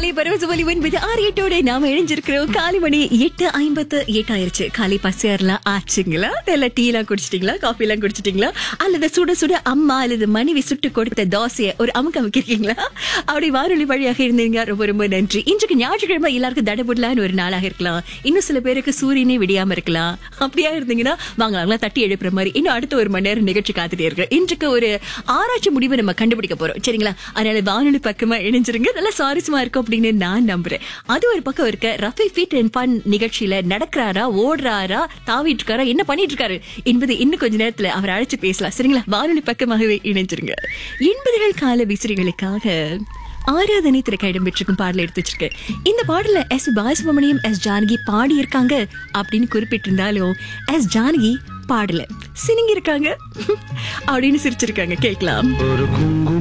காலை பரவசவலி ஒன்பது ஆறு எட்டோட நாம இணைஞ்சிருக்கிறோம் காலை மணி எட்டு ஐம்பத்து எட்டாயிருச்சு காலை பசியாரெல்லாம் ஆச்சுங்களா இல்ல டீ எல்லாம் குடிச்சிட்டீங்களா காஃபி எல்லாம் குடிச்சிட்டீங்களா அல்லது சுட சுட அம்மா அல்லது மனைவி சுட்டு கொடுத்த தோசையை ஒரு அமுக்கு அமுக்கிருக்கீங்களா அப்படி வானொலி வழியாக இருந்தீங்க ரொம்ப ரொம்ப நன்றி இன்றைக்கு ஞாயிற்றுக்கிழமை எல்லாருக்கும் தடபுடலான்னு ஒரு நாளாக இருக்கலாம் இன்னும் சில பேருக்கு சூரியனே விடியாம இருக்கலாம் அப்படியா இருந்தீங்கன்னா வாங்க நாங்களாம் தட்டி எழுப்புற மாதிரி இன்னும் அடுத்த ஒரு மணி நேரம் நிகழ்ச்சி காத்துட்டே இருக்கு இன்றைக்கு ஒரு ஆராய்ச்சி முடிவை நம்ம கண்டுபிடிக்க போறோம் சரிங்களா அதனால வானொலி பக்கமா இணைஞ்சிருங்க நல்லா சுவாரஸ்யமா இருக்கும் அப்படின்னு நான் நம்புறேன் அது ஒரு பக்கம் இருக்க ரஃபி ஃபிட் அண்ட் ஃபன் நிகழ்ச்சியில நடக்கிறாரா ஓடுறாரா தாவிட்டு இருக்காரா என்ன பண்ணிட்டு இருக்காரு என்பது இன்னும் கொஞ்ச நேரத்துல அவர் அழைச்சு பேசலாம் சரிங்களா வானொலி பக்கமாகவே இணைஞ்சிருங்க எண்பதுகள் கால விசிறிகளுக்காக ஆராதனை திரைக்க இடம்பெற்றிருக்கும் பாடல எடுத்து வச்சிருக்கேன் இந்த பாடல எஸ் பாலசுப்ரமணியம் எஸ் ஜானகி பாடி இருக்காங்க அப்படின்னு குறிப்பிட்டிருந்தாலும் எஸ் ஜானகி பாடல சினிங்கி இருக்காங்க அப்படின்னு சிரிச்சிருக்காங்க கேட்கலாம் ஒரு குங்கும